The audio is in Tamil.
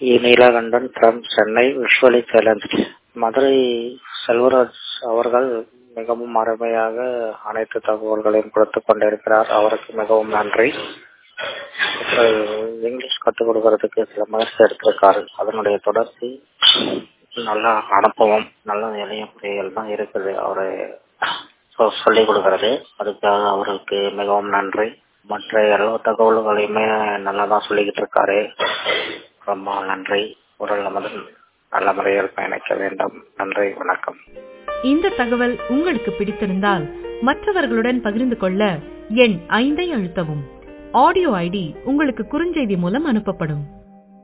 Neelakandan from Chennai visually challenge Madurai Selvaraj அவர்கள் மிகவும் அருமையாக அனைத்து தகவல்களையும் கொடுத்துக் கொண்டிருக்கிறார் அவருக்கு மிகவும் நன்றி இங்கிலீஷ் கற்றுக் கொடுக்கறதுக்கு சில முயற்சி எடுத்திருக்காரு அதனுடைய தொடர்ச்சி நல்லா அனுபவம் நல்ல எளிய முறைகள் தான் இருக்குது அவரு சொல்லிக் கொடுக்கறது அதுக்காக அவருக்கு மிகவும் நன்றி மற்ற எல்லா தகவல்களையுமே நல்லா தான் சொல்லிக்கிட்டு இருக்காரு ரொம்ப நன்றி ஒரு நமது நல்ல முறையில் பயணிக்க வேண்டும் நன்றி வணக்கம் இந்த தகவல் உங்களுக்கு பிடித்திருந்தால் மற்றவர்களுடன் பகிர்ந்து கொள்ள எண் ஐந்தை அழுத்தவும் ஆடியோ ஐடி உங்களுக்கு குறுஞ்செய்தி மூலம் அனுப்பப்படும்